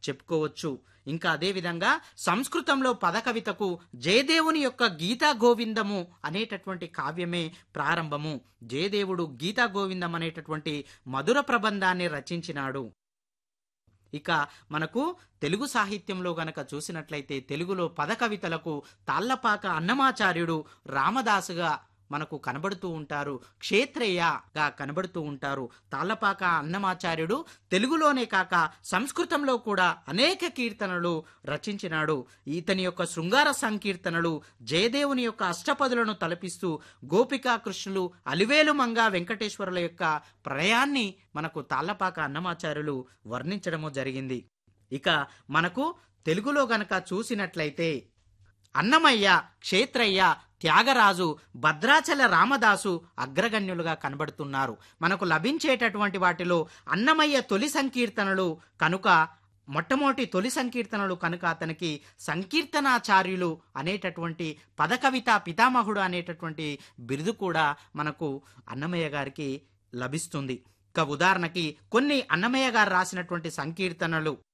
చెప్పుకోవచ్చు ఇంకా అదేవిధంగా సంస్కృతంలో పదకవితకు జయదేవుని యొక్క గీతా గోవిందము అనేటటువంటి కావ్యమే ప్రారంభము జయదేవుడు గీతా గోవిందం అనేటటువంటి మధుర ప్రబంధాన్ని రచించినాడు ఇక మనకు తెలుగు సాహిత్యంలో గనక చూసినట్లయితే తెలుగులో పదకవితలకు తాళ్లపాక అన్నమాచార్యుడు రామదాసుగా మనకు కనబడుతూ ఉంటారు క్షేత్రయ్యగా కనబడుతూ ఉంటారు తాళ్లపాక అన్నమాచార్యుడు తెలుగులోనే కాక సంస్కృతంలో కూడా అనేక కీర్తనలు రచించినాడు ఇతని యొక్క శృంగార సంకీర్తనలు జయదేవుని యొక్క అష్టపదులను తలపిస్తూ గోపికా కృష్ణులు అలివేలు మంగ వెంకటేశ్వరుల యొక్క ప్రళయాన్ని మనకు తాళ్లపాక అన్నమాచార్యులు వర్ణించడము జరిగింది ఇక మనకు తెలుగులో గనక చూసినట్లయితే అన్నమయ్య క్షేత్రయ్య త్యాగరాజు భద్రాచల రామదాసు అగ్రగణ్యులుగా కనబడుతున్నారు మనకు లభించేటటువంటి వాటిలో అన్నమయ్య తొలి సంకీర్తనలు కనుక మొట్టమొదటి తొలి సంకీర్తనలు కనుక అతనికి సంకీర్తనాచార్యులు అనేటటువంటి పదకవిత పితామహుడు అనేటటువంటి బిరుదు కూడా మనకు అన్నమయ్య గారికి లభిస్తుంది ఇక ఉదాహరణకి కొన్ని అన్నమయ్య గారు రాసినటువంటి సంకీర్తనలు